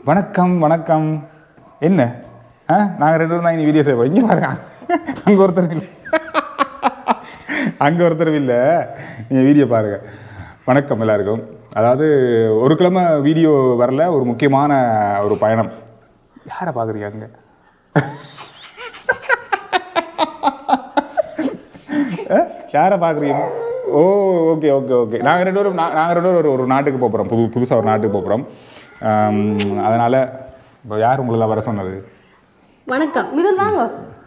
வணக்கம் வணக்கம் என்ன ஆ நாங்கள் ரெண்டு பேரும் தான் இனி வீடியோ செய்வோம் இங்கே பாருங்க அங்கே ஒருத்தர் இல்லை அங்கே ஒருத்தர் இல்லை நீங்கள் வீடியோ பாருங்கள் வணக்கம் எல்லாருக்கும் அதாவது ஒரு கிழமை வீடியோ வரல ஒரு முக்கியமான ஒரு பயணம் யாரை பார்க்குறீங்க அங்கே யாரை பார்க்குறீங்க ஓ ஓகே ஓகே ஓகே நாங்கள் ரெண்டு பேரும் நாங்கள் ரெண்டு பேரும் ஒரு ஒரு நாட்டுக்கு போகிறோம் புது புதுசாக ஒரு நாட்டுக்கு போகிறோம் அதனால் இப்போ யார் உங்களெல்லாம் வர சொன்னது வணக்கம் மிதுன் வாங்க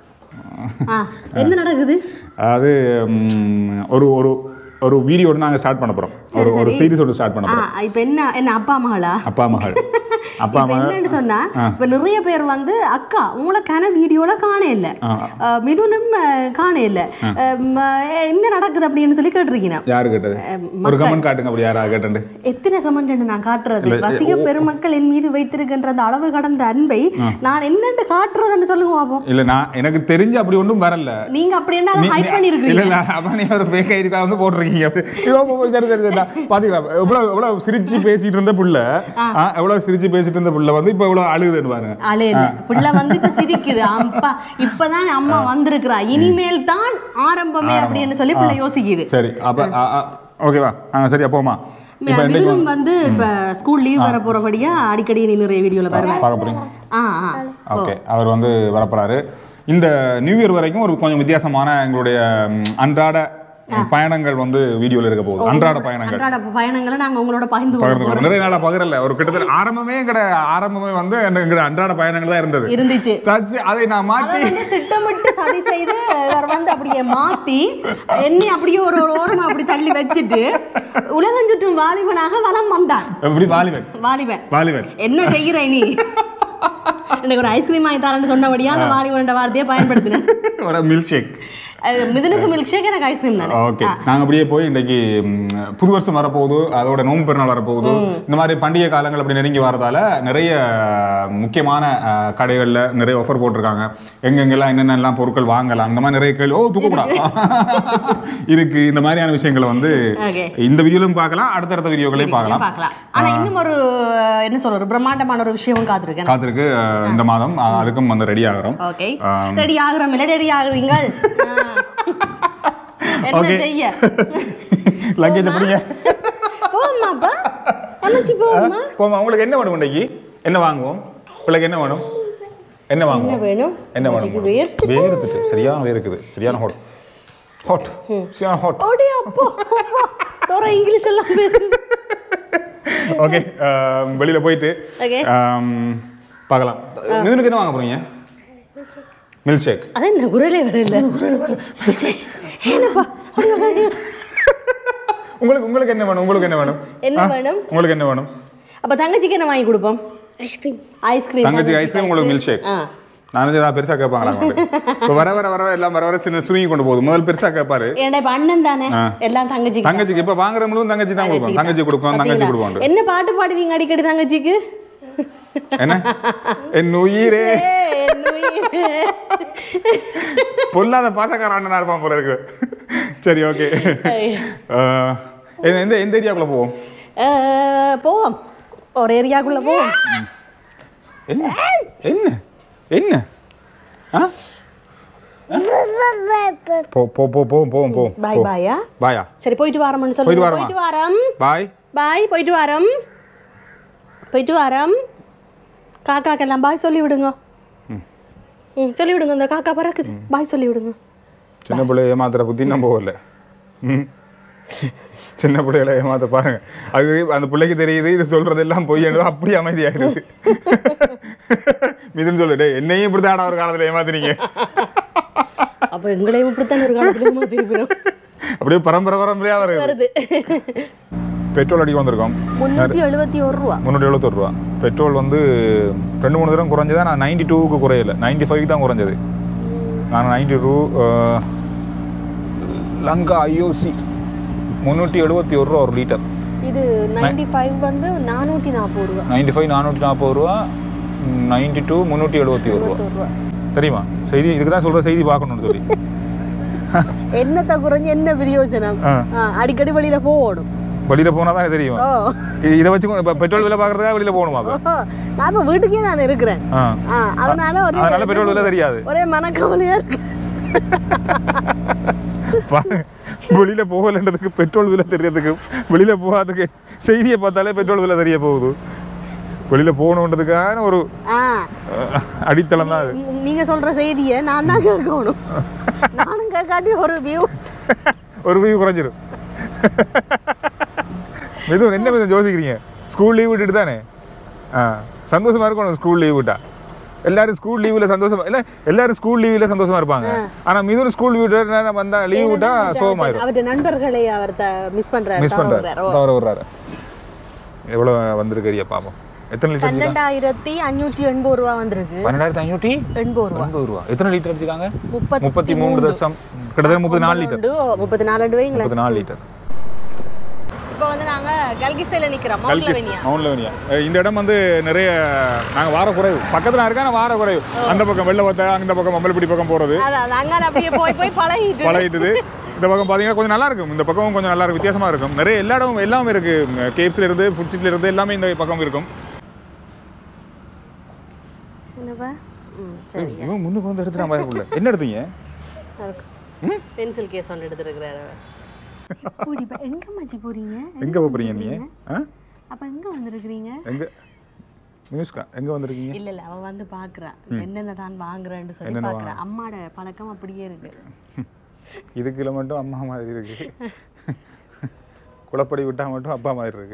ஆ என்ன நடக்குது அதாவது ம், ஒரு ஒரு ஒரு வீடியோ நாங்கள் ஸ்டார்ட் பண்ண போகிறோம் ஒரு ஒரு சீரிஸ் ஒன்று ஸ்டார்ட் பண்ண ஆ போகிறோம் இப்போ என்ன என்ன அப்பா மகளா அப்பா மகள் அப்பா இப்ப மகள் என்னன்னு சொன்னா ஆ. இப்ப நிறைய பேர் வந்து அக்கா உங்களை கன வீடியோல காண இல்ல ஆ. அஹ், மிதுனும் அஹ், காண இல்ல அஹ், ம, என்ன நடக்குது அப்படின்னு சொல்லி கேட்டிருக்கீங்க யாரு கேட்டது ஒரு கமெண்ட் காட்டுங்க அப்படி யாரா கேட்டேன் எத்தனை கமெண்ட் நான் காட்டுறது இல்ல, ரசிக ஓ, ஓ. பெருமக்கள் என் மீது வைத்திருக்கின்ற அந்த அளவு கடந்த அன்பை நான் என்னன்னு காட்டுறதுன்னு சொல்லுங்க பாப்போம் இல்லை நான் எனக்கு தெரிஞ்சு அப்படி ஒன்றும் வரல நீங்க அப்படி என்ன நீ- ஹைட் நீ- இல்ல பண்ணிருக்கீங்க இல்ல அப்ப நீ ஒரு ஃபேக் ஐடிக்கா வந்து போட்டிருக்கீங்க அப்படி ஐயோ, போ, போ, சரி சரி சரி நான் பாத்தீங்களா எவ்வளவு எவ்வளவு சிரிச்சு பேசிட்டு இருந்த புள்ள ஆ, எவ்வளவு சிரிச்சு பேசிட்டு இருந்த புள்ள வந்து இப்ப எவ்வளவு அழுகுதுன்னு பாருங்க அலையில பிள்ளை வந்து இப்ப சிரிக்குது அப்பா இப்பதான் அம்மா வந்திருக்கிறா இனிமேல் தான் ஆரம்பமே அப்படின்னு சொல்லி பிள்ளை யோசிக்குது சரி அப்ப ஆ, ஆ, ஓகேவா ஆ சரி அப்போமா இப்ப இன்னைக்கு மிதுனும் வந்து இப்ப ஸ்கூல் லீவ் வர போறபடியா அடிக்கடி நீ நிறைய வீடியோல வருவேன் பார்க்க போறீங்க ஆ ஆ ஓகே அவர் வந்து வரப்போறாரு இந்த நியூ இயர் வரைக்கும் ஒரு கொஞ்சம் வித்தியாசமான எங்களுடைய ம், அன்றாட பயணங்கள் வந்து வீடியோல இருக்க போகுது அன்றாட பயணங்கள் அன்றாட பயணங்களை நாங்க உங்களோட பகிர்ந்து கொள்ள பகிர்ந்து கொள்றோம். நிறைய நாளா பகிரல ஒரு கிட்டத்தட்ட ஆரம்பமே எங்கட ஆரம்பமே வந்து எங்கட அன்றாட பயணங்கள் தான் இருந்தது இருந்துச்சு தச்சு அதை நான் அதை மாற்றி வந்து திட்டமிட்டு சதி செய்து இவர் வந்து அப்படியே மாத்தி என்னை அப்படியே ஒரு ஒரு ஓரமா அப்படி தள்ளி வச்சுட்டு உலகம் சுற்றும் வாலிபனாக வலம் வந்தான் எப்படி வாலிபன் வாலிபன் வாலிபன் என்ன செய்கிற நீ எனக்கு ஒரு ஐஸ்கிரீம் வாங்கி தரேன்னு சொன்னபடியா அந்த வாலிபன் வார்த்தையை பயன்படுத்தினேன் ஒரு மில்க் ஷேக் அது மிதுனுக்கு மில்க் ஷேக் எனக்கு ஐஸ்கிரீம் தானே ஓகே நாங்க அப்படியே போய் இன்னைக்கு ம், புது வருஷம் வரப்போகுது அதோட நோம்பு பெருநாள் வரப்போகுது இந்த மாதிரி பண்டிகை காலங்கள் அப்படி நெருங்கி வரதால நிறைய முக்கியமான அஹ், கடைகள்ல நிறைய ஆஃபர் போட்டிருக்காங்க எங்கெங்கெல்லாம் என்னென்னலாம் பொருட்கள் வாங்கலாம் அந்த மாதிரி நிறைய கேள்வி ஓ தூக்கக்கூடா இருக்கு இந்த மாதிரியான விஷயங்களை வந்து Okay. இந்த வீடியோலையும் பார்க்கலாம் அடுத்தடுத்த வீடியோக்களையும் பார்க்கலாம் பார்க்கலாம் ஆனா இன்னும் ஒரு என்ன சொல்ற ஒரு பிரம்மாண்டமான ஒரு விஷயமும் காத்திருக்கேன் காத்திருக்கு அஹ், இந்த மாதம் அஹ், அதுக்கும் வந்து ரெடி ஆகிறோம் ஓகே ஆம். ரெடி ஆகுறோம் இல்ல ரெடி ஆகுறீங்க ஆ. என்ன Okay. செய்ய லக்கேஜ் பிடிங்க போமாப்பா அம்மாச்சி போமா போமா உங்களுக்கு என்ன வேணும் இன்னைக்கு என்ன வாங்குவோம் பிள்ளைக்கு என்ன வேணும் என்ன என்ன வாங்குவோம் வேணும் என்ன வேணும் வேர்த்து வேர்த்துட்டு சரியான வேர்க்குது சரியான ஹாட் ஹாட் சரியான ஹாட் ஓடி அப்போ தோற இங்கிலீஷ் எல்லாம் பேசு ஓகே வெளியில போயிட்டு Okay. ஆம், பார்க்கலாம் மிதுனுக்கு என்ன வாங்க போறீங்க மில்க் ஷேக் அது என்ன குரலே வரல என்னப்பா உங்களுக்கு உங்களுக்கு என்ன வேணும் உங்களுக்கு என்ன வேணும் என்ன ஆ? வேணும்? உங்களுக்கு என்ன வேணும் அப்ப தங்கச்சிக்கு என்ன வாங்கி கொடுப்போம் ஐஸ்கிரீம் ஐஸ்கிரீம் தங்கச்சி ஐஸ்கிரீம் உங்களுக்கு மில்க் ஷேக் ஆ நான் ஏதாவது பெருசா கேட்பாங்களா இப்போ வர வர வர வர எல்லாம் வர வர சின்ன சுருங்கி கொண்டு போகுது முதல் பெருசா கேட்பாரு ஏன்டா இப்ப அண்ணன் தானே ஆ. எல்லாம் தங்கச்சிக்கு தங்கச்சிக்கு இப்ப வாங்குற முழுவதும் தங்கச்சி தான் கொடுப்போம் தங்கச்சி கொடுப்போம் தங்கச்சி பாத்தீங்களா? கொடுப்போம் என்ன பாட்டு பாடுவீங்க அடிக்கடி தங்கச்சிக்கு என்ன என் உயிரே ஏய், என் உயிரே. பொல்லாத பாசக்கார அண்ணனா இருப்பான் போல இருக்கு சரி ஓகே எந்த எந்த ஏரியாக்குள்ள போவோம் அஹ், போவோம் ஒரு ஏரியாக்குள்ள போவோம் என்ன என்ன என்ன ஆ போ போ போ போவோம் போவோம் போவோம் பாய் பாயா பாயா சரி போயிட்டு வாரம்னு போயிட்டு சொல்லுங்க வாரமா? போயிட்டு வாரம் பாய் பாய் போயிட்டு வாரம் போயிட்டு வாரம் காக்காக்கெல்லாம் பாய் சொல்லி விடுங்க ம் சொல்லி விடுங்க இந்த காக்கா பறக்குது பாய் சொல்லி விடுங்க சின்ன பிள்ளை ஏமாத்துற புத்தி நம்ம போகல ம் சின்ன பிள்ளைகளை ஏமாத்த பாருங்க அது அந்த பிள்ளைக்கு தெரியுது இது சொல்றது எல்லாம் பொய் அப்படி அமைதியாயிடுது மிதுன்னு சொல்லிட்டு என்னையும் இப்படிதான் ஒரு காலத்துல ஏமாத்துறீங்க அப்ப எங்களையும் இப்படித்தான் ஒரு காலத்துல திருப்பிடும் அப்படியே பரம்பரை பரம்பரையா வருது வருது பெட்ரோல் அடிக்க வந்திருக்கோம் முன்னூற்றி எழுபத்தி ஒரு ரூபா முந்நூற்றி எழுபத்தொரு ரூபா பெட்ரோல் வந்து ரெண்டு மூணு தரம் குறைஞ்சதா நான் நைன்டி டூவுக்கு குறையல நைன்டி ஃபைவ் தான் குறைஞ்சது நான் நைன்டி டூ லங்கா ஐஓசி முந்நூற்றி எழுபத்தி ஒரு ரூபா ஒரு லிட்டர் இது நைன்டி ஃபைவ் வந்து நானூற்றி நாற்பது ரூபா நைன்டி ஃபைவ் நானூற்றி நாற்பது ரூபா நைன்டி டூ முந்நூற்றி எழுபத்தி ஒரு ரூபா ஒரு ரூபா தெரியுமா செய்தி இதுக்கு தான் சொல்கிற செய்தி பார்க்கணும்னு சொல்லி என்னத்தை குறைஞ்சு என்ன பிரயோஜனம் ஆ. ஆ, அடிக்கடி வெளியில போகணும் வெளியில போனா தான் தெரியும் ஓ இது- இதை வச்சு இப்போ பெட்ரோல் விலை பார்க்கறதுக்காக வெளியில போகணுமா அப்ப? ஓ, நான் இப்போ வீட்டுக்கே நான் இருக்கிறேன் ஆ ஆ அதனால ஒரே அதனால பெட்ரோல் விலை தெரியாது ஒரே மனக்கவலையா இருக்கு பாருங்க, வெளியில போகலன்றதுக்கு பெட்ரோல் விலை தெரியறதுக்கு வெளியில போகாததுக்கு செய்தியை பார்த்தாலே பெட்ரோல் விலை தெரிய போகுது வெளியில போகணுன்றதுக்கான ஒரு ஆ அஹ், அடித்தளம் தான் அது நீ- நீங்க சொல்ற செய்தியை நான் தான் கேட்கணும் நானும் கேட்காட்டி ஒரு வியூ ஒரு வியூ குறைஞ்சிரும் மெதுவும் என்ன மெதுவும் யோசிக்கிறீங்க ஸ்கூல் லீவ் விட்டுட்டு தானே ஆ சந்தோஷமா இருக்கணும் ஸ்கூல் லீவ் விட்டா எல்லாரும் ஸ்கூல் லீவ்ல சந்தோஷமா இல்ல எல்லாரும் ஸ்கூல் லீவ்ல சந்தோஷமா இருப்பாங்க ஆனா மிதுன் ஸ்கூல் விட்டு வந்தா லீவ் விட்டா சோகமாயிரும் அவர்கிட்ட நண்பர்களை அவர் மிஸ் பண்றாரு மிஸ் பண்றாரு தவற விடுறாரு எவ்வளவு வந்திருக்கறியா பாப்போம் எத்தனை லிட்டர் பன்னெண்டாயிரத்தி அஞ்சூற்றி எண்பது ரூபா வந்திருக்கு பன்னெண்டாயிரத்தி ஐநூற்றி எண்பது ரூபா எண்பது ரூபா எத்தனை லிட்டர் எடுத்துக்காங்க முப்பத்தி முப்பத்தி மூணு தசம் கிட்டத்தட்ட முப்பத்தி நாலு லிட்டர் ரெண்டு, முப்பத்தி நாலு ரெண்டு வைங்களேன் முப்பத்தி நாலு லிட்டர் இப்போ வந்து நாங்க கல்கிசைல நிக்கிறோம் மவுண்ட்ல வெனியா மவுண்ட் லெவனியா இந்த இடம் வந்து நிறைய நாங்கள் வார குறைவு பக்கத்தில் இருக்கா நான் வார குறைவு அந்த பக்கம் வெள்ள வத்த அந்த பக்கம் மம்பலப்பிடி பக்கம் போகிறது அதான் அங்கால அப்படியே போய் போய் பழகிட்டு பழகிட்டுது இந்த பக்கம் பார்த்தீங்கன்னா கொஞ்சம் நல்லா இருக்கும் இந்த பக்கமும் கொஞ்சம் நல்லா இருக்கும் வித்தியாசமாக இருக்கும் நிறைய எல்லா இடமும் எல்லாமே இருக்கு கேப்ஸ்ல இருந்து ஃபுட் ஸ்ட்ரீட்ல இருந்து எல்லாமே இந்த பக்கம் இருக்கும் என்னப்பா ம் சரி இவன் முன்னுக்கு வந்து எடுத்துட்டான் பயக்குள்ள என்ன எடுத்தீங்க பென்சில் கேஸ் ஒன்று எடுத்துருக்கிறாரு இப்படிப்பா எங்க மச்சி போறீங்க எங்க போறீங்க நீங்க ஆ? அப்ப எங்க வந்திருக்கிறீங்க எங்க நியூஸ்கா எங்க வந்திருக்கீங்க இல்ல இல்ல அவ வந்து பாக்குறா என்னென்ன தான் வாங்குறேன்னு சொல்லி என்னென்ன பாக்குறா அம்மாட பழக்கம் அப்படியே இருக்கு இதுக்குள்ள மட்டும் அம்மா மாதிரி இருக்கு குளப்படி விட்டா மட்டும் அப்பா மாதிரி இருக்கு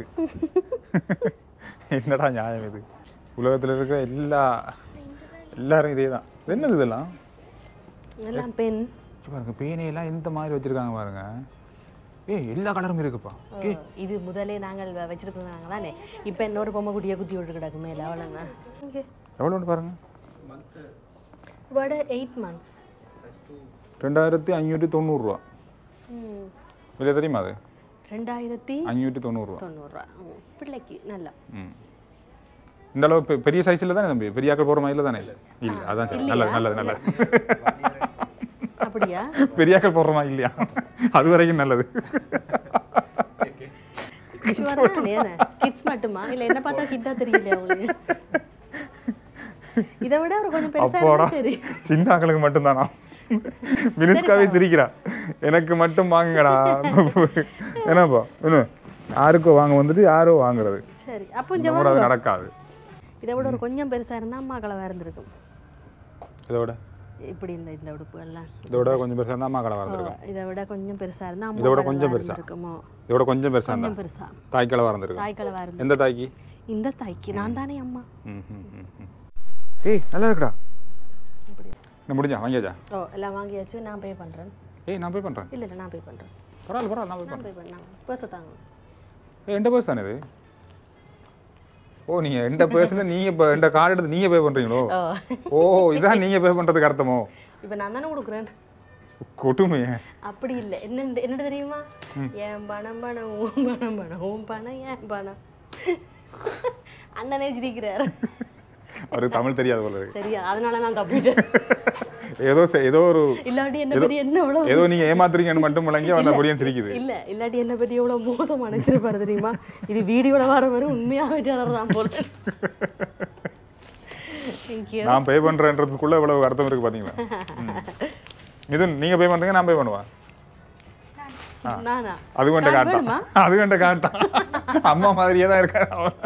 என்னடா நியாயம் இது உலகத்துல இருக்கிற எல்லா எல்லாரும் இதே தான் என்னது இதெல்லாம் எல்லாம் பெண் இங்க பாருங்க பேனையெல்லாம் எந்த மாதிரி வச்சிருக்காங்க பாருங்க ஏய் எல்லா கலரும் இருக்குப்பா இது முதலே நாங்கள் வ- வச்சிருக்கிறாங்க தானே இப்போ இன்னொரு பொம்மை குட்டியை குத்தி விட்டு கிடக்கு மேலே அவ்வளோதான் இங்கே எவ்வளோன்னு பாருங்க வட எயிட் மந்த்ஸ் ரெண்டாயிரத்தி அஞ்சூற்றி தொண்ணூறுரூவா விலை தெரியுமா அது ரெண்டாயிரத்தி அஞ்சூற்றி தொண்ணூறுரூவா தொண்ணூறுரூவா ம், பிள்ளைக்கு நல்லா ம் இந்த அளவு பெ- பெரிய சைஸில் தானே தம்பி பெரிய ஆக்கள் போகிற மாதிரி தானே இல்லை அதான் சரி நல்லது நல்லது நல்லது அப்படியா பெரியாக்கள் போடுற மாதிரி இல்லையா அது வரைக்கும் நல்லது கிட்ஸ் மட்டுமா இல்ல என்ன பார்த்தா கிட்டா தெரியலையா உங்களுக்கு இதை விட ஒரு கொஞ்சம் பெருசா அப்போடா இருந்தா சரி சின்ன ஆக்களுக்கு மட்டும்தானா மினிஸ்காவே சிரிக்கிறா எனக்கு மட்டும் வாங்குங்கடா என்னப்பா என்ன யாருக்கோ வாங்க வந்துட்டு யாரோ வாங்குறது சரி அப்போ நம்ம கொஞ்சம் கூட அது நடக்காது இதை விட ஒரு கொஞ்சம் பெருசா இருந்தா அம்மா கலவா இருந்திருக்கும் இதோட இப்படி இந்த இந்த உடுப்பு எல்லாம் இதோட கொஞ்சம் பெருசாக இருந்தால் அம்மா கடை வந்திருக்கும் இதை விட கொஞ்சம் பெருசா இருந்தா அம்மா இதோட கலவா கொஞ்சம் பெருசா? இருந்திருக்குமோ இதோட கொஞ்சம் பெருசாக இருந்தா கொஞ்சம் பெருசா தாய் கடை வந்திருக்கும் தாய் கலவா இருந்து எந்த தாய்க்கு இந்த தாய்க்கு நான் தானே அம்மா ம் ம் ம், ம் ஏய் நல்லா இருக்குடா இப்படி என்ன முடிஞ்சா வாங்கியாச்சா ஓ எல்லாம் வாங்கியாச்சு நான் பே பண்றேன் ஏய் நான் போய் பண்ணுறேன் இல்ல இல்ல நான் பே பண்றேன் பரவாயில்ல பரவாயில்ல நான் போய் நான் பே பண்ணேன் பேச தாங்க ஏய் எந்த பர்ஸ் தானே இது ஓ நீங்கள் எந்த பர்ஸில் நீங்கள் இப்போ எந்த கார்டு எடுத்து நீங்கள் பே பண்ணுறீங்களோ ஓ ஓ இதான் நீங்கள் பே பண்ணுறதுக்கு அர்த்தமோ இப்போ நான் தானே கொடுக்குறேன் கொட்டுமையே அப்படி இல்லை என்ன என்ன தெரியுமா என் பணம் பணம் உன் பணம் பணம் உன் பணம் என் பணம் அண்ணனே சிரிக்கிறார் அவருக்கு தமிழ் தெரியாது போல இருக்கு சரியா அதனால நான் தப்பிட்டேன் ஏதோ செ- ஏதோ ஒரு இல்லாட்டி என்ன பத்தி என்ன எவ்வளவு ஏதோ நீங்கள் ஏமாத்துறீங்கன்னு மட்டும் முழங்கி அந்த பொடியும் சிரிக்குது இல்ல இல்லாட்டி என்ன பத்தி எவ்வளவு மோசம் நினைச்சிருப்பாரு தெரியுமா இது வீடியோல வர வரும் உண்மையா வெற்றியாளர் தான் போல தேங்க்யூ நான் பே பண்ணுறேன்றதுக்குள்ள இவ்வளவு அர்த்தம் இருக்கு பார்த்தீங்களா ம். மிதுன் நீங்கள் பே பண்ணுறீங்க நான் பே பண்ணுவா நானா அது கொண்ட நான் காட்டான் வேணுமா? அது கொண்ட காட்டான் அம்மா மாதிரியே தான் இருக்காரு அவன்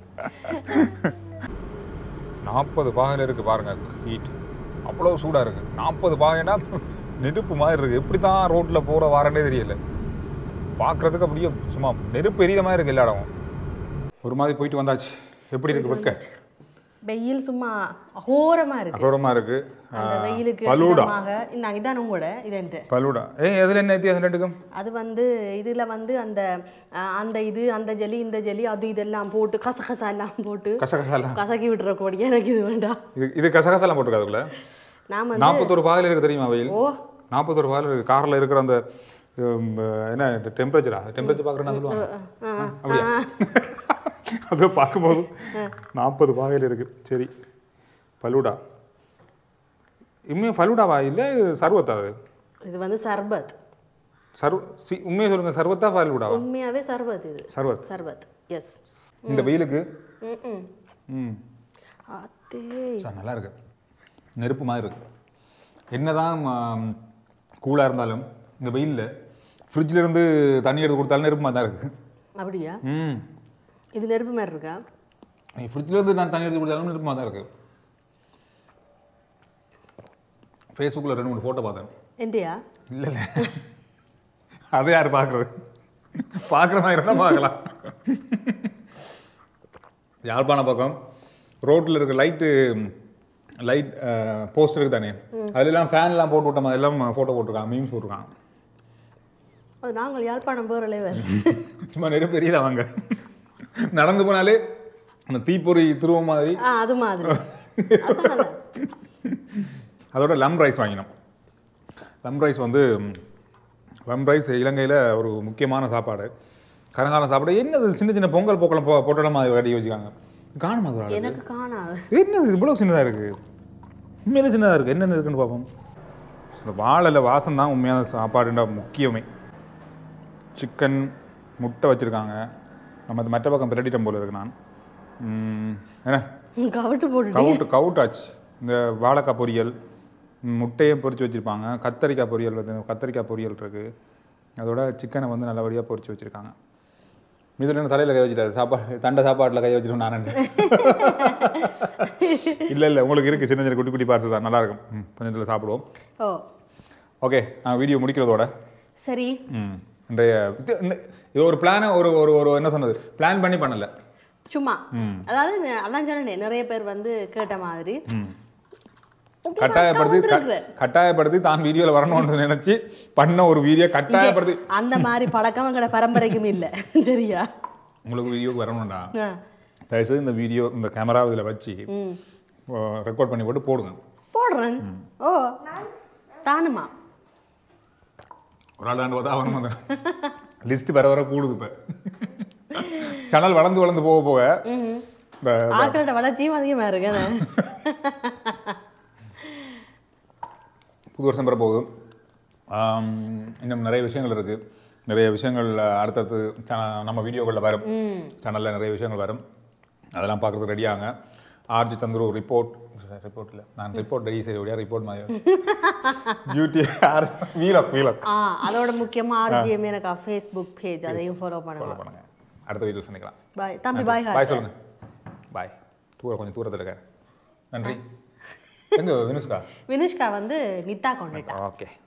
நாற்பது பாகையில் இருக்கு பாருங்க ஹீட் அவ்வளோ சூடாக இருக்கு நாற்பது பாகைனா நெருப்பு மாதிரி இருக்கு எப்படி தான் ரோட்டில் போகிற வாரனே தெரியல பார்க்குறதுக்கு அப்படியே சும்மா நெருப்பு எரியிற மாதிரி இருக்கு எல்லா இடமும் ஒரு மாதிரி போயிட்டு வந்தாச்சு எப்படி இருக்கு வெக்க வெயில் சும்மா அகோரமா இருக்கு அகோரமாக இருக்கு அந்த வெயிலுக்கு பலூடா இதமாக இந்தாங்க இதான் உங்களோட இதுன்ட்டு பலூடா ஏய் எதில் என்ன வித்தியாசம் ரெண்டுக்கும் அது வந்து இதுல வந்து அந்த அஹ், அந்த இது அந்த ஜெலி இந்த ஜெலி அது இதெல்லாம் போட்டு கசகசா எல்லாம் போட்டு கசகசாலாம் கசக்கி விட்டுற கூடிய எனக்கு இது வேண்டாம் இது இது கசகசாலாம் போட்டிருக்கா அதுக்குள்ள நான் வந்து நாற்பத்தொரு பாகையில் இருக்கு தெரியுமா வெயில் ஓ நாற்பத்தொரு பாகையில் இருக்கு காரில் இருக்கிற அந்த உம், என்ன டெம்பரேச்சரா டெம்பரேச்சர் பார்க்குறேன்னு சொல்லுவாங்க ஆ, அப்படியா அது பார்க்கும்போது நாற்பது பாகையில் இருக்கு சரி ஃபலூடா இனிமே ஃபலூடாவா இல்லை இது சர்வத்தா அது இது வந்து சர்பத் சர்வ சி உண்மையை சொல்லுங்க சர்வத்தா பால் விடாவா உண்மையாவே சர்வத் இது சர்வத் சர்வத் எஸ் இந்த வெயிலுக்கு ம் ம் அத்தே சார் நல்லா இருக்கு நெருப்பு மாதிரி இருக்கு என்னதான் கூலாக இருந்தாலும் இந்த வெயிலில் ஃப்ரிட்ஜில் இருந்து தண்ணி எடுத்து கொடுத்தாலும் நெருப்பு மாதிரி தான் இருக்கு அப்படியா ம் இது நெருப்பு மாதிரி இருக்கா நீ ஃப்ரிட்ஜில் இருந்து நான் தண்ணி எடுத்து கொடுத்தாலும் நெருப்பு மாதிரி தான் இருக்கு ஃபேஸ்புக்கில் ரெண்டு மூணு ஃபோட்டோ பார்த்தேன் எந்தியா இல்லை இல்லை அதை யார் பார்க்குறது பார்க்குற மாதிரி இருந்தால் பார்க்கலாம் யாழ்ப்பாண பக்கம் ரோட்டில் இருக்க லைட்டு லைட் போஸ்ட் இருக்கு தானே அதுலலாம் ஃபேன்லாம் போட்டு விட்ட மாதிரி எல்லாம் ஃபோட்டோ போட்டிருக்காங்க மீம்ஸ் போட்டிருக்காங்க அது நாங்கள் யாழ்ப்பாணம் போகிற லேவர் சும்மா நெருப்பு எரியல வாங்க நடந்து போனாலே அந்த தீப்பொறி துருவம் மாதிரி ஆ அது மாதிரி அதான் நல்லா. அதோட லம் ரைஸ் வாங்கினோம் லம் ரைஸ் வந்து லம் ரைஸ் இலங்கையில் ஒரு முக்கியமான சாப்பாடு கரங்காலம் சாப்பாடு என்னது சின்ன சின்ன பொங்கல் போக்கலம் போ பொட்டலம் மாதிரி கட்டி வச்சுக்காங்க காணுமா அது ஒரு ஆளு? எனக்கு காணாது என்னது இவ்வளோ சின்னதாக இருக்குது உண்மையிலே சின்னதாக இருக்குது என்னென்ன இருக்குன்னு பார்ப்போம் இந்த வாழையில் வாசம் தான் உண்மையான சாப்பாடுன்ற முக்கியமே சிக்கன் முட்டை வச்சுருக்காங்க நம்ம இந்த மற்ற பக்கம் பிரட்டிட்டம் போல இருக்கு நான் ம், என்ன கவட்டு போட்டு கவுட்டு கவுட்டாச்சு இந்த வாழைக்காய் பொரியல் ம், முட்டையை பொரிச்சு வச்சுருப்பாங்க கத்தரிக்காய் பொரியல் வந்து கத்தரிக்காய் பொரியல் இருக்குது அதோட சிக்கனை வந்து நல்லபடியாக பொரிச்சு வச்சுருக்காங்க மீதில் என்ன தலையில் கை வச்சுட்டாரு சாப்பாடு தண்டை சாப்பாட்டில் கை வச்சிருக்கோம் நான் இல்லை இல்லை உங்களுக்கு இருக்குது சின்ன சின்ன குட்டி குட்டி பார்த்து தான் நல்லாயிருக்கும் ம் கொஞ்சத்தில் சாப்பிடுவோம் ஓ ஓகே நான் வீடியோ முடிக்கிறதோட சரி ம் இன்றைய இது இந்த- இது ஒரு பிளானை ஒரு ஒரு ஒரு என்ன சொன்னது பிளான் பண்ணி பண்ணலை சும்மா அதாவது ந- அதான் சொன்னேன் நிறைய பேர் வந்து கேட்ட மாதிரி Okay, கட்டாயப்படுத்தி அக்கா க- வந்திருக்கு. கட்டாயப்படுத்தி தான் வீடியோவில் வரணும்னு நினைச்சு பண்ண ஒரு வீடியோ கட்டாயப்படுத்தி அந்த மாதிரி பழக்கம் எங்கட பரம்பரைக்கும் இல்ல சரியா உங்களுக்கு வீடியோக்கு வரணும்டா ஆ. தயவுசெய்து இந்த வீடியோ இந்த கேமரா இதில் வச்சு ம் ரெக்கார்ட் பண்ணி போட்டு போடுங்க போடுறேன் ஓ தானுமா ஒரு ஆள் தாண்டு பார்த்தா அவனும் வந்து லிஸ்ட் வர வர கூடுது இப்போ சேனல் வளர்ந்து வளர்ந்து போக போக ம் இந்த ஆக்களோட வளர்ச்சியும் அதிகமா இருக்கு என்ன? புது வருஷம் பெற போகுது ஆம், இன்னும் நிறைய விஷயங்கள் இருக்குது நிறைய விஷயங்கள் அடுத்தடுத்து channel- நம்ம வீடியோக்களில் வரும் சேனலில் நிறைய விஷயங்கள் வரும் அதெல்லாம் பார்க்குறதுக்கு ரெடியாங்க ஆர்ஜி சந்துரு ரிப்போர்ட் ரிப்போர்ட் இல்லை நான் ரிப்போர்ட் ரெடி செய்ய முடியாது ரிப்போர்ட் மாதிரி டியூட்டி ஆர் வீலக் வீலக் ஆ அதோட முக்கியமா ஆர்ஜிஎம் எனக்கு ஃபேஸ்புக் பேஜ் அதையும் ஃபாலோ பண்ணுங்க ஃபாலோ பண்ணுங்க அடுத்த வீடியோ சந்திக்கலாம் பாய் தம்பி பாய் பாய் சொல்லுங்க பாய் தூர கொஞ்சம் தூரத்தில் இருக்க நன்றி எங்க வினுஷ்கா வினுஷ்கா வந்து நித்தா கொண்டுட்டா ஓகே